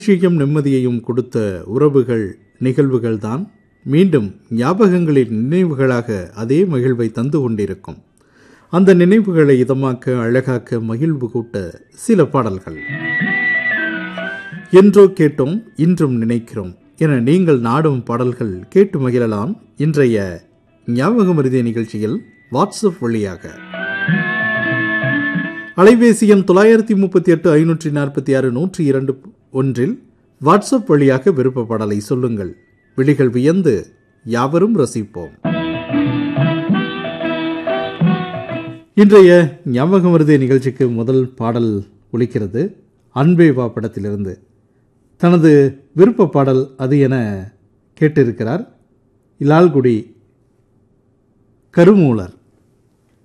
மகிழ்ச்சியும் நிம்மதியையும் கொடுத்த உறவுகள் நிகழ்வுகள்தான் மீண்டும் ஞாபகங்களின் நினைவுகளாக அதே மகிழ்வை தந்து கொண்டிருக்கும் அந்த நினைவுகளை இதமாக்க அழகாக்க மகிழ்வு கூட்ட சில பாடல்கள் என்றோ கேட்டோம் இன்றும் நினைக்கிறோம் என நீங்கள் நாடும் பாடல்கள் கேட்டு மகிழலாம் இன்றைய ஞாபகம் மருதிய நிகழ்ச்சியில் வாட்ஸ்அப் வழியாக அலைபேசி எண் தொள்ளாயிரத்தி முப்பத்தி எட்டு ஐநூற்றி நாற்பத்தி ஆறு நூற்றி இரண்டு ஒன்றில் வாட்ஸ்அப் வழியாக விருப்ப பாடலை சொல்லுங்கள் விழிகள் வியந்து யாவரும் ரசிப்போம் இன்றைய ஞாபகம் வருதே நிகழ்ச்சிக்கு முதல் பாடல் ஒலிக்கிறது அன்பே வா படத்திலிருந்து தனது விருப்ப பாடல் அது என கேட்டிருக்கிறார் இலால்குடி கருமூலர்